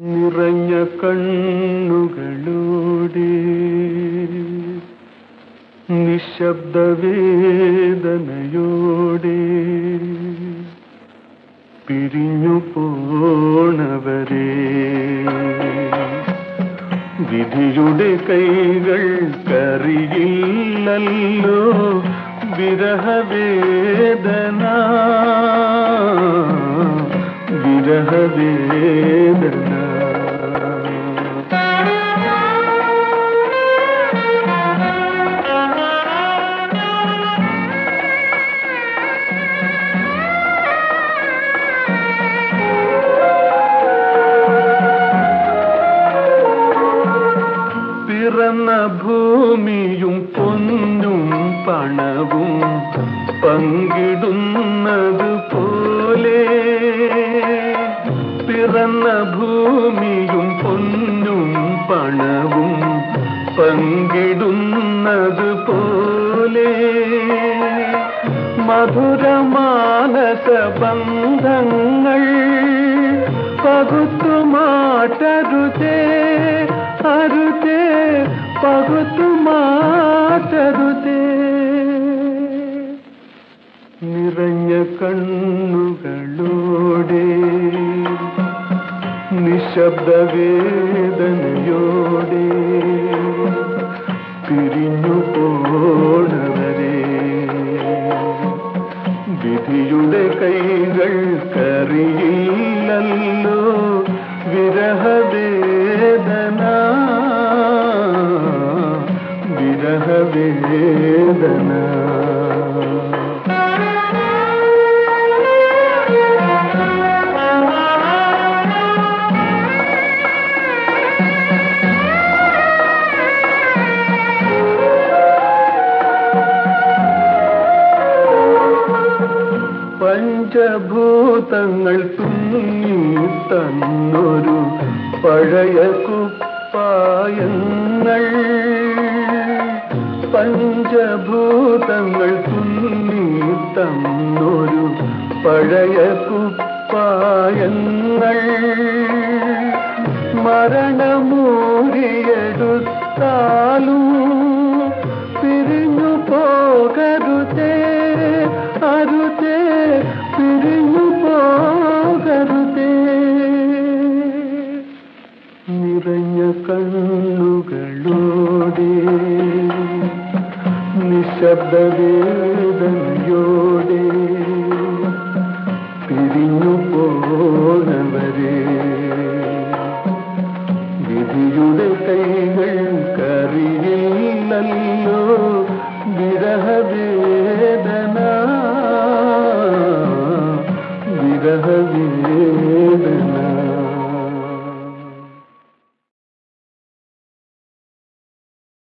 നിറഞ്ഞ കണ്ണുകളോടെ നിശബ്ദവേദനയോടെ പിരിഞ്ഞു പോണവരെ വിധിയുടെ കൈകൾ കറിയില്ലല്ലോ വിരഹവേദന വിരഹവേദന പിറന്ന ഭൂമിയും പൊന്നും പണവും പങ്കിടുന്നത് പോലെ പിറന്ന ഭൂമിയും പൊന്നും പണവും പങ്കിടുന്നത് പോലെ മധുരമാനസ ബന്ധങ്ങൾ പകുത്തുമാറ്റരുതേ അരുതേ പകുത്തുമാറ്റരുതേ നിറഞ്ഞ കണ്ണുകളോടെ നിശബ്ദവേദനയോടെ പിരിഞ്ഞു പോണവരെ വിധിയുടെ കൈകൾ കറിയില്ലല്ലോ വിരഹവേദന വിരഹവേദന പഞ്ചഭൂതങ്ങൾ തുന്നി തന്നൊരു പഴയ കുപ്പായങ്ങൾ പഞ്ചഭൂതങ്ങൾ തുന്നി തന്നൊരു പഴയ കുപ്പായങ്ങൾ മരണമൂരിയെടുത്താലും പിരിഞ്ഞു പോകരുതേ അരുതേ പിരിഞ്ഞു പോകരുതേ നിറഞ്ഞ കണ്ണുകളോടെ നിശബ്ദവേ